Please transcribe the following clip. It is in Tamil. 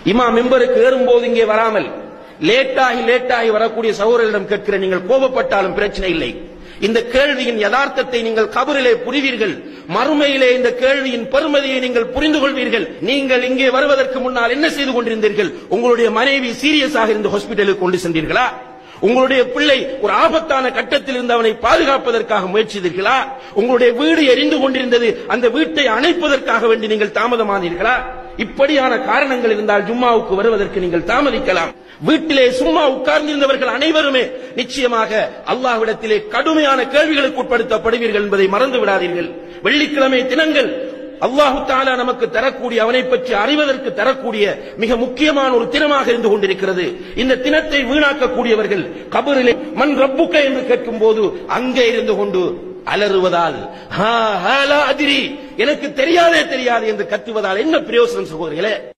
இமா மெம்பருக்கு ஏறும்போது இங்கே வராமல் லேட்டாகி லேட்டாகி வரக்கூடிய சகோதரர்களிடம் கேட்கிற நீங்கள் கோபப்பட்டாலும் பிரச்சனை இல்லை இந்த கேள்வியின் யதார்த்தத்தை நீங்கள் கபரிலே புரிவீர்கள் மறுமையிலே இந்த கேள்வியின் பெருமதியை நீங்கள் புரிந்து கொள்வீர்கள் நீங்கள் இங்கே வருவதற்கு முன்னால் என்ன செய்து கொண்டிருந்தீர்கள் உங்களுடைய மனைவி சீரியஸாக இருந்து ஹாஸ்பிட்டலுக்கு கொண்டு சென்றீர்களா உங்களுடைய பிள்ளை ஒரு ஆபத்தான கட்டத்தில் இருந்து அவனை பாதுகாப்பதற்காக முயற்சித்தீர்களா உங்களுடைய வீடு எரிந்து கொண்டிருந்தது அந்த வீட்டை அணைப்பதற்காக வேண்டி நீங்கள் தாமதமானீர்களா இப்படியான காரணங்கள் இருந்தால் ஜும்மாவுக்கு வருவதற்கு நீங்கள் தாமதிக்கலாம் வீட்டிலே சும்மா உட்கார்ந்திருந்தவர்கள் அனைவருமே நிச்சயமாக அல்லாஹ்விடத்திலே கடுமையான கேள்விகளுக்கு உட்படுத்தப்படுவீர்கள் என்பதை மறந்து விடாதீர்கள் வெள்ளிக்கிழமை தினங்கள் அல்லாஹு தாலா நமக்கு தரக்கூடிய அவனை பற்றி அறிவதற்கு தரக்கூடிய மிக முக்கியமான ஒரு தினமாக இருந்து கொண்டிருக்கிறது இந்த தினத்தை வீணாக்கக்கூடியவர்கள் கபரிலே மண் ரப்புக்க என்று கேட்கும் போது அங்கே இருந்து கொண்டு அலறுவதால் "ஹா, ஹா, லா அதிரி எனக்கு தெரியாதே தெரியாது என்று கத்துவதால் என்ன பிரயோசனம் சகோதரிகளே